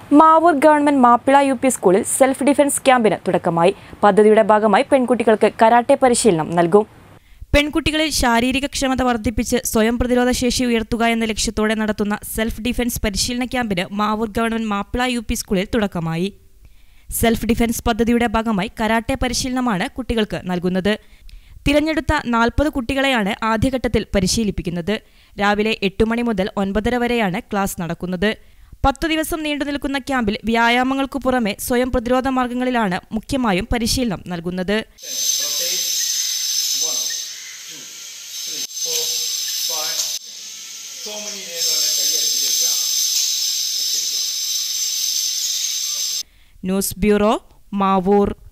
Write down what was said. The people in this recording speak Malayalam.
Mavoor government Mappila U P സ്കൂളിൽ സെൽഫ് ഡിഫൻസ് ക്യാമ്പിന് തുടക്കമായി പദ്ധതിയുടെ ഭാഗമായി പെൺകുട്ടികൾക്ക് കരാട്ടെ പരിശീലനം നൽകും പെൺകുട്ടികളിൽ ശാരീരിക ക്ഷമത വർദ്ധിപ്പിച്ച് സ്വയം പ്രതിരോധ ശേഷി ഉയർത്തുക എന്ന ലക്ഷ്യത്തോടെ നടത്തുന്ന സെൽഫ് ഡിഫൻസ് പരിശീലന ക്യാമ്പിന് Mavoor government Mappila U P സ്കൂളിൽ തുടക്കമായി സെൽഫ് ഡിഫൻസ് പദ്ധതിയുടെ ഭാഗമായി കരാട്ടെ പരിശീലനമാണ് കുട്ടികൾക്ക് നൽകുന്നത് തിരഞ്ഞെടുത്ത നാൽപ്പത് കുട്ടികളെയാണ് ആദ്യഘട്ടത്തിൽ പരിശീലിപ്പിക്കുന്നത് രാവിലെ എട്ട് മണി മുതൽ ഒൻപതര വരെയാണ് ക്ലാസ് നടക്കുന്നത് പത്തു ദിവസം നീണ്ടു നിൽക്കുന്ന ക്യാമ്പിൽ വ്യായാമങ്ങൾക്കു പുറമെ സ്വയം പ്രതിരോധ മാർഗങ്ങളിലാണ് മുഖ്യമായും പരിശീലനം നൽകുന്നത് ന്യൂസ് ബ്യൂറോ മാവൂർ